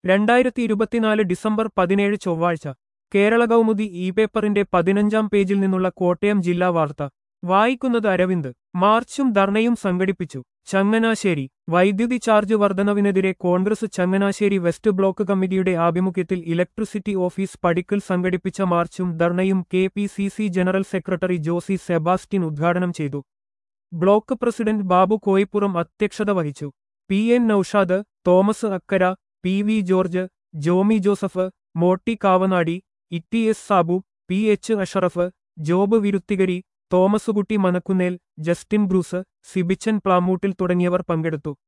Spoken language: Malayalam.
രണ്ടായിരത്തി ഇരുപത്തിനാല് ഡിസംബർ പതിനേഴ് ചൊവ്വാഴ്ച കേരള കൗമുദി ഇ പേപ്പറിന്റെ പതിനഞ്ചാം പേജിൽ നിന്നുള്ള കോട്ടയം ജില്ലാ വാർത്ത വായിക്കുന്നത് അരവിന്ദ് മാർച്ചും ധർണയും സംഘടിപ്പിച്ചു ചങ്ങനാശ്ശേരി വൈദ്യുതി ചാർജ് വർധനവിനെതിരെ കോൺഗ്രസ് ചങ്ങനാശ്ശേരി വെസ്റ്റ് ബ്ലോക്ക് കമ്മിറ്റിയുടെ ആഭിമുഖ്യത്തിൽ ഇലക്ട്രിസിറ്റി ഓഫീസ് പടിക്കൽ സംഘടിപ്പിച്ച മാർച്ചും ധർണയും K P C C general secretary Josy Sebastian ഉദ്ഘാടനം ചെയ്തു ബ്ലോക്ക് പ്രസിഡന്റ് ബാബു കോയിപ്പുറം അധ്യക്ഷത വഹിച്ചു P N Noushad Thomas Akkara P V George Jomy Joseph Motty Kavanadi E S Sabu P H Ashraf Job Viruthikari Thomaskutty Manakkunnel Justin Bruce Sibichan Plamoottil തുടങ്ങിയവർ പങ്കെടുത്തു